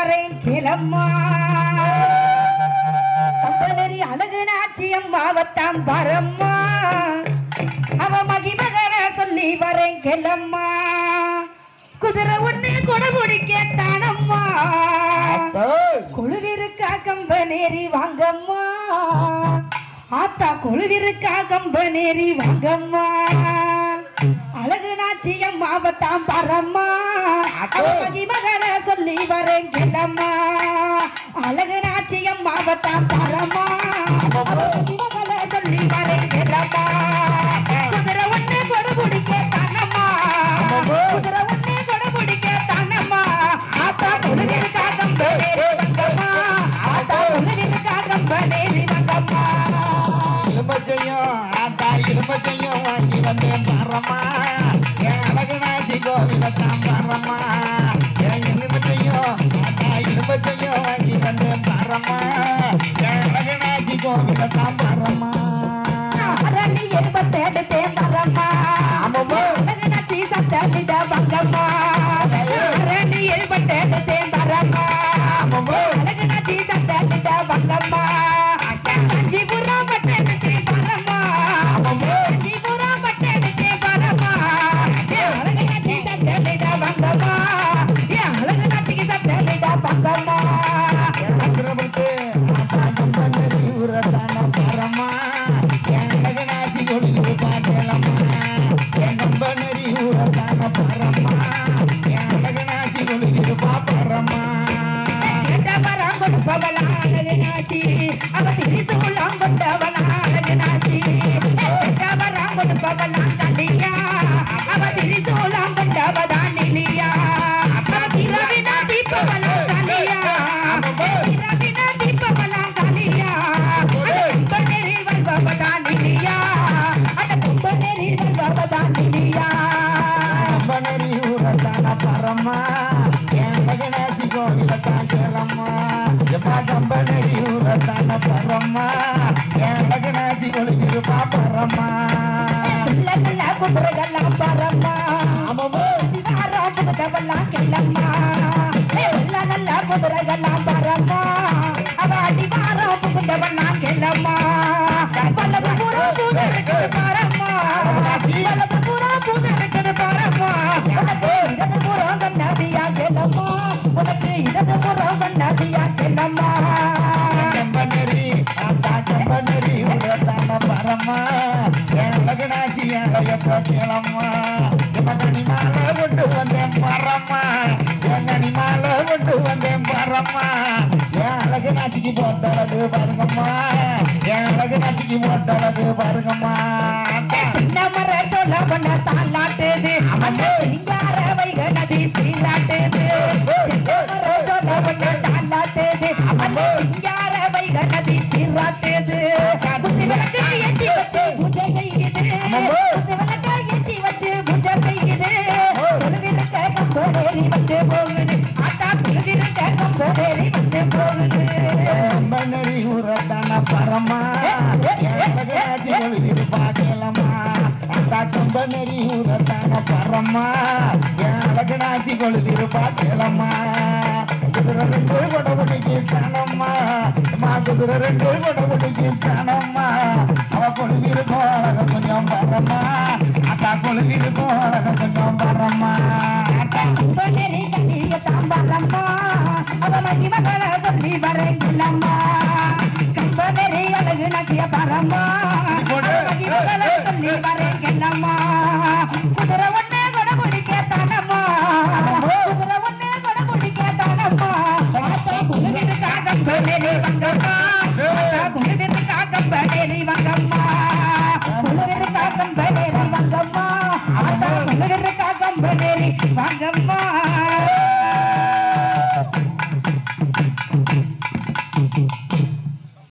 வரேன் கிளம்மா கம்பனரி அழகு நாச்சி அம்மாவத்தாம் பரம்மா அவ மகிமகன சொல்லி வரேன் கிளம்மா குதிரை ஒண்ணு கொடபுடிக்க தானம்மா கொழுவிருக்கா கம்பனேரி வாங்கம்மா ஆத்தா கொழுவிருக்கா கம்பனேரி வாங்கம்மா அழகு நாச்சியம் மாவத்தாம் பரம்மா மகிமகன சொல்லி வரேன் கிளம்மா அழகு நாச்சியம் மாவத்தாம் பரம்மா மகிமகன சொல்லி வரேன் கிளம்மா குதிரை ஒண்ணு கொடபுடிக்க தானம்மா குதிரை ஒண்ணு கொடபுடிக்க தானம்மா ஆத்தா கொழுவிருக்கா கம்பனேரி வாங்கம்மா ஆத்தா கொழுவிருக்கா கம்பனேரி வாங்கம்மா இலும்பச்சையும் ஆத்தா இலும்பச்சையும் வாங்கி வந்தேன் பாரம்மா என் அழகுனாச்சி கோவிலத்தான் பாரம்மா என் இலும்பச்சையும் ஆத்தா இலும்பச்சையும் வாங்கி வந்தேன் பாரம்மா என் அழகுனாச்சி கோவிலத்தான் பாரம்மா அரளி எழுபத்தேழு தேம்பரம்மா ஆமாம்மா. உலக நச்சி சத்தலிட பங்கம்மா அரளி எழுபத்தேழு தேம்பரம்மா ஆமாம்மா. உலக நச்சி சத்தலிட பங்கம்மா காஞ்சிபுரம் பட்டண தேம்பரம்மா காஞ்சிபுரம் பட்டண தேம்பரம்மா உலக நச்சி சத்தலிட பங்கம்மா உலக நச்சிக்கு சத்தலிட பங்கம்மா சந்திரபுரத்து ஆத்தா கம்பனரி ஊரத்தான பாரம்மா என் அழகுனாச்சி கொடிவிரு பாக்கலம்மா என் கம்பனரி ஊரத்தான பாரம்மா என் அழகுனாச்சி கொடிவிரு பாப்பரம்மா வரம் கொடுப்பவளாளனாச்சி அவ திரிசூலம் கொண்டவளாளனாச்சி வரம் கொடுப்பவளாம் தலியா அவ திரிசூலம் கொண்டவதான் நிலியா அவ திரவினா தீபவளாம் தலியா திரவினா தீபவளாம் தலியா அந்த நெறி வல்பவதான் நிலியா அந்த கும்ப நெறி வல்பவதான் நிலியா கம்பனரி ஊரத்தான பாரம்மா என் அழகுனாச்சி கோவிலத்தான் கேளம்மா எப்பா கம்பனரி ஊரத்தான பாரம்மா என் அழகுனாச்சி கொடிவிரு பாப்பரம்மா பிள்ளைகள குதிரைகள்லாம் பரம்மா அதிகாரம் புகுதவெல்லாம் கிளம்மா நல்ல நல்ல குதிரைகள்லாம் பரம்மா அவ அடிவாரம் புகுந்தவெல்லாம் கிளம்மா பல்லது பூரா பூத இருக்குது பாரம்மா பல்லது பூரா பூத இருக்குது பாரம்மா உனக்கு இடது புறம் சன்னதியா கிளம்மா உனக்கு இடது புறம் சன்னதியா கிளம்மா கம்பனரி ஆத்தா கம்பனரி உரத்தான பரம்மா என் அழகுனாச்சி அழையப்ப கேளம்மா எமகனி மாலை கொண்டு வந்தேன் பரம்மா எங்கனி மாலை கொண்டு வந்தேன் பரம்மா என் அழகுனாச்சிக்கு போட்ட அழகு பாருங்கம்மா என் அழகுனாச்சிக்கு போட்ட அழகு பாருங்கம்மா ஆத்தா நம்மர சொல்ல பண்ண தாலாட்டுது அந்த சிங்கார வைக நதி சீராட்டுது நம்மர சொல்ல பண்ண தாலாட்டுது அந்த சிங்கார வைக நதி சீராட்டுது குத்தி விளக்கு ஏற்றி வச்சு பூஜை செய்யுது குத்தி விளக்கு ஏற்றி வச்சு பூஜை செய்யுது குழுவிருக்க கம்பேரி வந்து போகுது ஆத்தா குழுவிருக்க கம்பேரி வந்து போகுது கம்பனரி உரத்தான பரம்மா என் அழகுனாச்சி கொழுவிரு பாக்கலம்மா ஆத்தா கம்பனரி உரத்தான பரம்மா என் அழகுனாச்சி கொழுவிரு பாக்கலம்மா குதிரை ரெண்டு கொடபடிக்கு தானம்மா அம்மா குதிரை ரெண்டு கொடபடிக்கு தானம்மா அவ கொழுவிருக்கும் அழக கொஞ்சம் பரம்மா ஆத்தா கொழுவிருக்கும் அழக கொஞ்சம் பரம்மா ஆத்தா கம்பனரி கண்ணிய தாம்பரம்மா அவ மகிமகள சொல்லி வரங்கில்லம்மா கம்பனரி அழகு நசிய பரம்மா அவ மகிமகள சொல்லி வரங்கில்லம்மா குதிரை